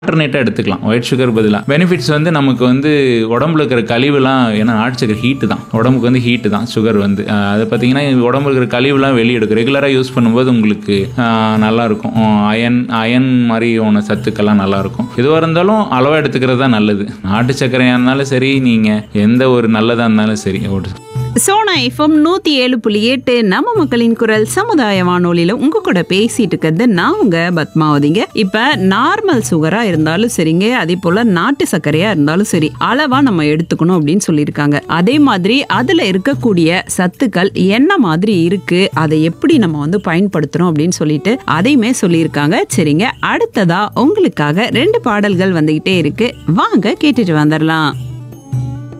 ஆல்டர்னேட்டாக எடுத்துக்கலாம் white sugar பதிலாக benefits வந்து நமக்கு வந்து உடம்புல இருக்கிற கழிவுலாம் ஏன்னா நாட்டு சக்கரை ஹீட்டு தான் உடம்புக்கு வந்து ஹீட்டு தான் சுகர் வந்து அஹ் அது பார்த்தீங்கன்னா உடம்புல இருக்கிற கழிவுலாம் வெளியே எடுக்கும் ரெகுலராக யூஸ் பண்ணும்போது உங்களுக்கு அஹ், நல்லா இருக்கும் அயன் அயன் மாதிரி உன சத்துக்கெல்லாம் நல்லா இருக்கும் எதுவாக இருந்தாலும் அளவாக எடுத்துக்கிறது தான் நல்லது நாட்டு சர்க்கரையாக இருந்தாலும் சரி நீங்கள் எந்த ஒரு நல்லதாக இருந்தாலும் சரி ஒரு சோனா எஃப்எம் நூத்தி ஏழு புள்ளி எட்டு நம்ம மக்களின் குரல் சமுதாய வானொலியில உங்க கூட பேசிட்டு இருக்கிறது நான் உங்க பத்மாவதிங்க இப்ப நார்மல் சுகரா இருந்தாலும் சரிங்க அதே போல நாட்டு சர்க்கரையா இருந்தாலும் சரி அளவா நம்ம எடுத்துக்கணும் அப்படின்னு சொல்லியிருக்காங்க அதே மாதிரி அதுல இருக்கக்கூடிய சத்துக்கள் என்ன மாதிரி இருக்கு அதை எப்படி நம்ம வந்து பயன்படுத்துறோம் அப்படின்னு சொல்லிட்டு அதையுமே சொல்லியிருக்காங்க சரிங்க அடுத்ததா உங்களுக்காக ரெண்டு பாடல்கள் வந்துகிட்டே இருக்கு வாங்க கேட்டுட்டு வந்துடலாம்